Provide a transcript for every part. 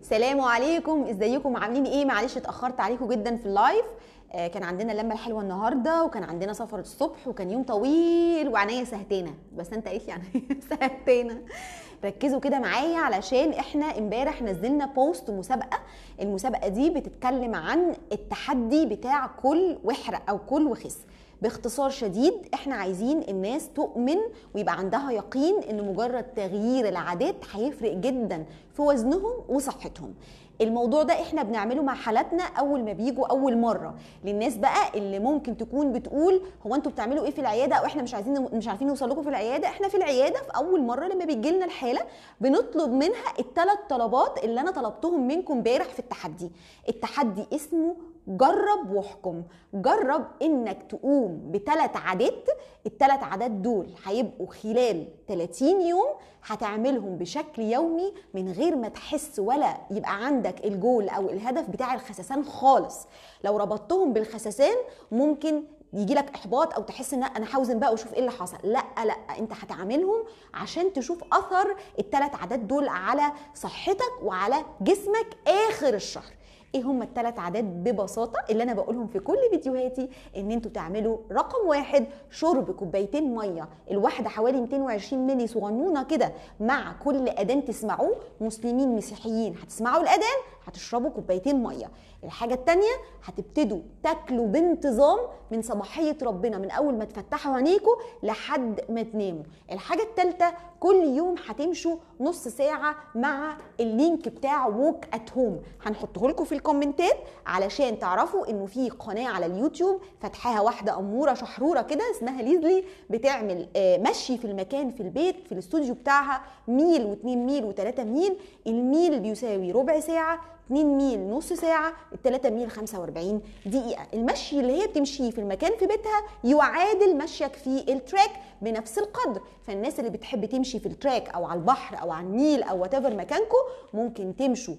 سلام عليكم ازيكم عاملين ايه معلش اتاخرت عليكم جدا في اللايف آه كان عندنا اللمه الحلوه النهارده وكان عندنا سفر الصبح وكان يوم طويل وعناية سهتانه بس انت قالت لي عناية سهتانه ركزوا كده معايا علشان احنا امبارح نزلنا بوست مسابقه المسابقه دي بتتكلم عن التحدي بتاع كل واحرق او كل وخس باختصار شديد احنا عايزين الناس تؤمن ويبقى عندها يقين ان مجرد تغيير العادات هيفرق جدا في وزنهم وصحتهم الموضوع ده احنا بنعمله مع حالاتنا اول ما بيجوا اول مره للناس بقى اللي ممكن تكون بتقول هو انتوا بتعملوا ايه في العياده او احنا مش عايزين مش عارفين نوصل لكم في العياده احنا في العياده في اول مره لما بيجي لنا الحاله بنطلب منها الثلاث طلبات اللي انا طلبتهم منكم امبارح في التحدي التحدي اسمه جرب واحكم جرب انك تقوم بثلاث عادات الثلاث عادات دول هيبقوا خلال 30 يوم هتعملهم بشكل يومي من غير ما تحس ولا يبقى عندك الجول او الهدف بتاع الخسسان خالص لو ربطتهم بالخسسان ممكن يجي لك احباط او تحس ان انا هوزن بقى واشوف ايه اللي حصل لا لا انت هتعملهم عشان تشوف اثر الثلاث عادات دول على صحتك وعلى جسمك اخر الشهر ايه هم الثلاث عادات ببساطه اللي انا بقولهم في كل فيديوهاتي ان انتوا تعملوا رقم واحد شرب كوبايتين ميه الواحده حوالي 220 مللي صغنونه كده مع كل اذان تسمعوه مسلمين مسيحيين هتسمعوا الاذان هتشربوا كوبايتين ميه الحاجه الثانيه هتبتدوا تاكلوا بانتظام من صباحيه ربنا من اول ما تفتحوا عينيكم لحد ما تناموا الحاجه الثالثه كل يوم هتمشوا نص ساعه مع اللينك بتاع ووك ات هوم هنحطه لكم في الكومنتات علشان تعرفوا انه في قناه على اليوتيوب فتحها واحده اموره شحروره كده اسمها ليزلي بتعمل مشي في المكان في البيت في الاستوديو بتاعها ميل و2 ميل و3 ميل الميل بيساوي ربع ساعه 2 ميل نص ساعة التلاتة ميل 45 دقيقة المشي اللي هي بتمشيه في المكان في بيتها يعادل مشيك في التراك بنفس القدر فالناس اللي بتحب تمشي في التراك او على البحر او على النيل او واتيفر مكانكم ممكن تمشوا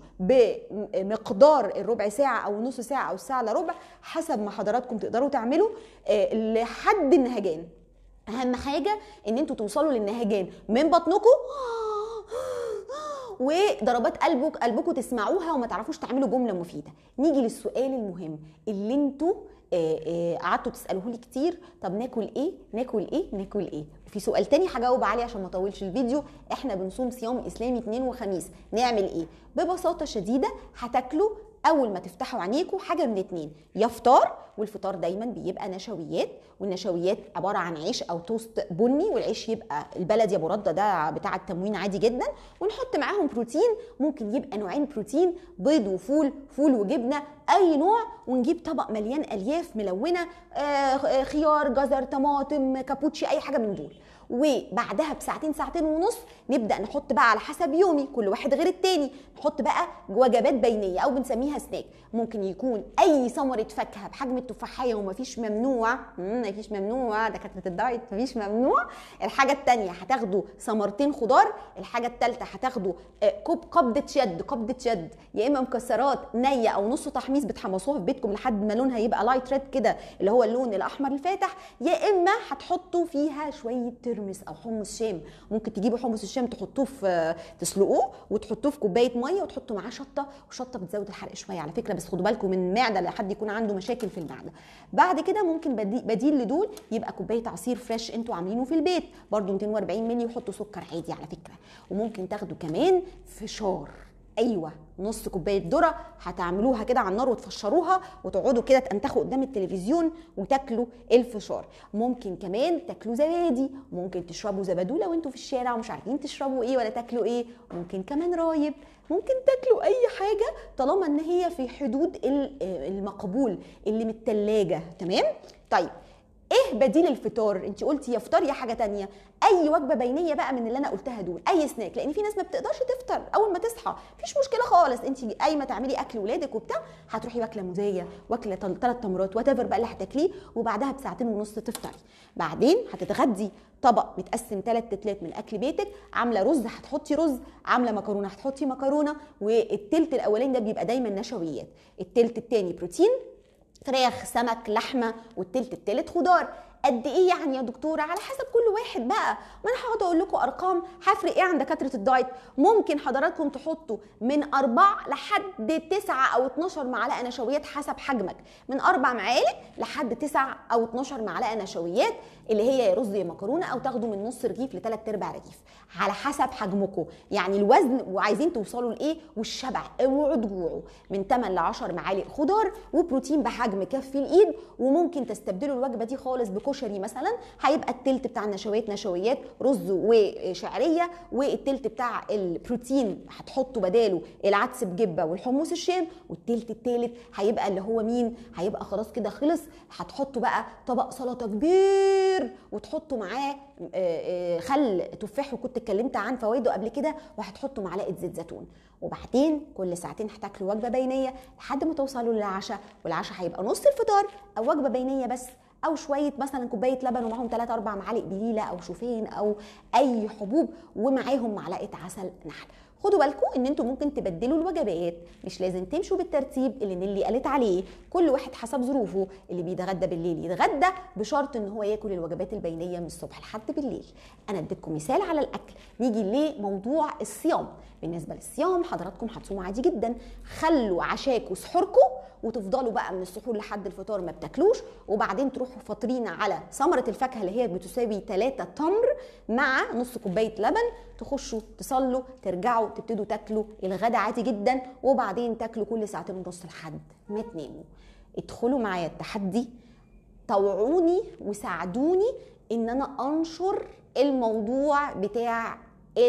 بمقدار الربع ساعة او نص ساعة او الساعة الا ربع حسب ما حضراتكم تقدروا تعملوا لحد النهجان اهم حاجة ان انتوا توصلوا للنهجان من بطنكم وضربات قلبك قلبكم تسمعوها وما تعرفوش تعملوا جمله مفيده نيجي للسؤال المهم اللي انتوا قعدتوا تسالوه لي كتير طب ناكل ايه ناكل ايه ناكل ايه في سؤال تاني هجاوب عليه عشان ما اطولش الفيديو احنا بنصوم صيام اسلامي اثنين وخميس نعمل ايه ببساطه شديده هتاكلوا اول ما تفتحوا عينيكم حاجه من اتنين يا فطار والفطار دايما بيبقى نشويات والنشويات عباره عن عيش او توست بني والعيش يبقى البلدي ابو رده ده بتاع التموين عادي جدا ونحط معاهم بروتين ممكن يبقى نوعين بروتين بيض وفول فول وجبنه اي نوع ونجيب طبق مليان الياف ملونه آه خيار جزر طماطم كابوتشي اي حاجه من دول وبعدها بساعتين ساعتين ونص نبدا نحط بقى على حسب يومي كل واحد غير التاني نحط بقى وجبات بينيه او بنسميها سناك ممكن يكون اي ثمره فاكهه بحجم التفاحيه ومفيش ممنوع مفيش ممنوع دكاتره الدايت مفيش ممنوع الحاجه الثانيه هتاخدوا ثمرتين خضار الحاجه الثالثه هتاخدوا كوب قبضه شد قبضه شد يا اما مكسرات نيه او نص تحميص بتحمصوها في بيتكم لحد ما لونها يبقى لايت ريد كده اللي هو اللون الاحمر الفاتح يا اما هتحطوا فيها شويه ترمس او حمص شام ممكن تجيبوا حمص الشام تحطوه في تسلقوه وتحطوه في كوبايه ميه وتحطوا معاه شطه وشطه بتزود الحرق شويه على فكره بس خدوا بالكم من المعده لحد يكون عنده مشاكل في المعده بعد كده ممكن بديل لدول يبقى كوبايه عصير فريش انتوا عاملينه في البيت برده 240 مللي وحطوا سكر عادي على فكره وممكن تاخدوا كمان فشار ايوه نص كوبايه ذره هتعملوها كده على النار وتفشروها وتقعدوا كده تنتخوا قدام التلفزيون وتاكلوا الفشار ممكن كمان تاكلوا زبادي ممكن تشربوا زبادو لو انتوا في الشارع ومش عارفين تشربوا ايه ولا تاكلوا ايه ممكن كمان رايب ممكن تاكلوا اي حاجه طالما ان هي في حدود المقبول اللي من التلاجة تمام طيب ايه بديل الفطار انت قلتي يا فطار يا حاجه تانية اي وجبه بينيه بقى من اللي انا قلتها دول اي سناك لان في ناس ما بتقدرش تفطر اول ما تصحى مفيش مشكله خالص انت قايمه تعملي اكل ولادك وبتاع هتروحي واكله موزيه واكله ثلاث تمرات وات بقى اللي هتاكليه وبعدها بساعتين ونص تفطري بعدين هتتغدي طبق متقسم ثلاث تتلات من اكل بيتك عامله رز هتحطي رز عامله مكرونه هتحطي مكرونه والتلت الاولاني ده بيبقى دايما نشويات التلت التاني بروتين فراخ سمك لحمه والتلت التالت خضار قد ايه يعني يا دكتوره على حسب كل واحد بقى ما انا هقعد اقول لكم ارقام هفرق ايه عن دكاتره الدايت ممكن حضراتكم تحطوا من أربعة لحد تسعة أو 12 معلقة نشويات حسب حجمك من أربع معالق لحد تسعة أو 12 معلقة نشويات اللي هي يا رز يا مكرونة أو تاخدوا من نص رغيف لثلاث أرباع رغيف على حسب حجمكم يعني الوزن وعايزين توصلوا لإيه والشبع اوعوا تجوعوا من 8 ل 10 معالق خضار وبروتين بحجم كف الإيد وممكن تستبدلوا الوجبة دي خالص بكشري مثلا هيبقى التلت بتاع النشويات نشويات رز وشعرية والتلت بتاع البروتين هتحطوا بداله العدس بجبه والحمص الشام والتلت التالت هيبقى اللي هو مين هيبقى خلاص كده خلص هتحطوا بقى طبق سلطه كبير وتحطوا معاه خل تفاح وكنت اتكلمت عن فوائده قبل كده وهتحطوا معلقه زيت زيتون وبعدين كل ساعتين هتاكلوا وجبه بينيه لحد ما توصلوا للعشاء والعشاء هيبقى نص الفطار او وجبه بينيه بس او شويه مثلا كوبايه لبن ومعاهم 3 4 معالق بليله او شوفين او اي حبوب ومعاهم معلقه عسل نحل خدوا بالكم ان انتوا ممكن تبدلوا الوجبات مش لازم تمشوا بالترتيب اللي نيلي قالت عليه كل واحد حسب ظروفه اللي بيتغدى بالليل يتغدى بشرط ان هو ياكل الوجبات البينيه من الصبح لحد بالليل انا اديتكم مثال على الاكل نيجي لموضوع الصيام بالنسبه للصيام حضراتكم هتصوموا عادي جدا خلوا عشاكوا سحوركم وتفضلوا بقى من السحور لحد الفطار ما بتاكلوش وبعدين تروحوا فاطرين على ثمره الفاكهه اللي هي بتساوي 3 تمر مع نص كوبايه لبن تخشوا تصلوا ترجعوا تبتدوا تاكلوا الغدا عادي جدا وبعدين تاكلوا كل ساعتين ونص لحد ما تناموا ادخلوا معايا التحدي طوعوني وساعدوني ان انا انشر الموضوع بتاع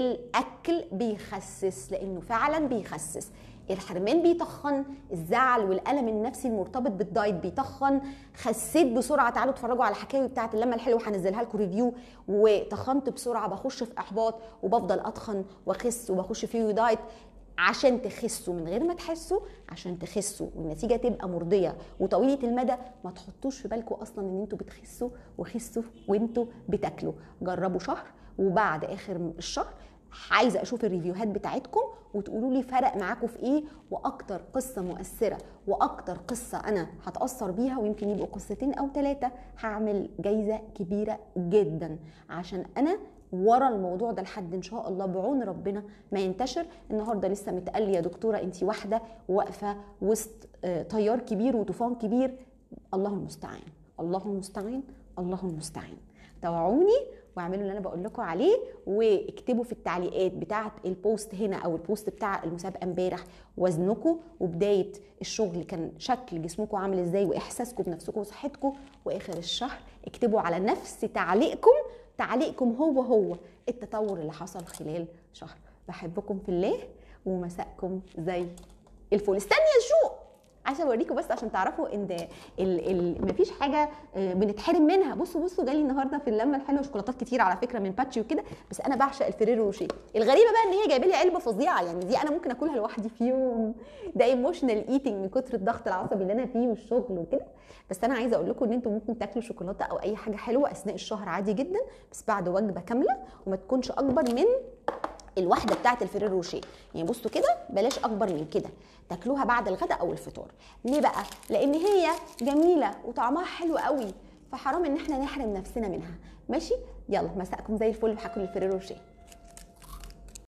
الاكل بيخسس لانه فعلا بيخسس الحرمان بيتخن الزعل والالم النفسي المرتبط بالدايت بيتخن خسيت بسرعه تعالوا اتفرجوا على الحكاوي بتاعه اللمه الحلوه هنزلها لكم ريفيو وتخنت بسرعه بخش في احباط وبفضل اتخن واخس وبخش في دايت عشان تخسوا من غير ما تحسوا عشان تخسوا والنتيجه تبقى مرضيه وطويله المدى ما تحطوش في بالكم اصلا ان انتوا بتخسوا وخسوا وانتوا بتاكلوا جربوا شهر وبعد اخر الشهر عايزه اشوف الريفيوهات بتاعتكم وتقولوا لي فرق معاكم في ايه واكتر قصه مؤثره واكتر قصه انا هتاثر بيها ويمكن يبقوا قصتين او ثلاثه هعمل جايزه كبيره جدا عشان انا ورا الموضوع ده لحد ان شاء الله بعون ربنا ما ينتشر النهارده لسه متقال يا دكتوره انت واحده واقفه وسط تيار كبير وطوفان كبير الله المستعان الله المستعان الله المستعان توعوني واعملوا اللي انا بقول لكم عليه واكتبوا في التعليقات بتاعه البوست هنا او البوست بتاع المسابقه امبارح وزنكم وبدايه الشغل كان شكل جسمكم عامل ازاي واحساسكم بنفسكم وصحتكم واخر الشهر اكتبوا على نفس تعليقكم تعليقكم هو هو التطور اللي حصل خلال شهر بحبكم في الله ومساءكم زي الفل استني يا شو عايزه اوريكم بس عشان تعرفوا ان ال ال مفيش حاجه بنتحرم منها بصوا بصوا جالي النهارده في اللمه الحلوه شوكولاتات كتير على فكره من باتشي وكده بس انا بعشق الفريرو روشيه الغريبه بقى ان هي جايبه لي علبه فظيعه يعني دي انا ممكن اكلها لوحدي في يوم ده ايموشنال ايتنج من كتر الضغط العصبي اللي انا فيه والشغل وكده بس انا عايزه اقول لكم ان انتم ممكن تاكلوا شوكولاته او اي حاجه حلوه اثناء الشهر عادي جدا بس بعد وجبه كامله وما تكونش اكبر من الواحده بتاعه الفرير روشيه يعني بصوا كده بلاش اكبر من كده تاكلوها بعد الغداء او الفطار ليه بقى لان هي جميله وطعمها حلو قوي فحرام ان احنا نحرم نفسنا منها ماشي يلا مساءكم زي الفل وهاكل الفرير روشيه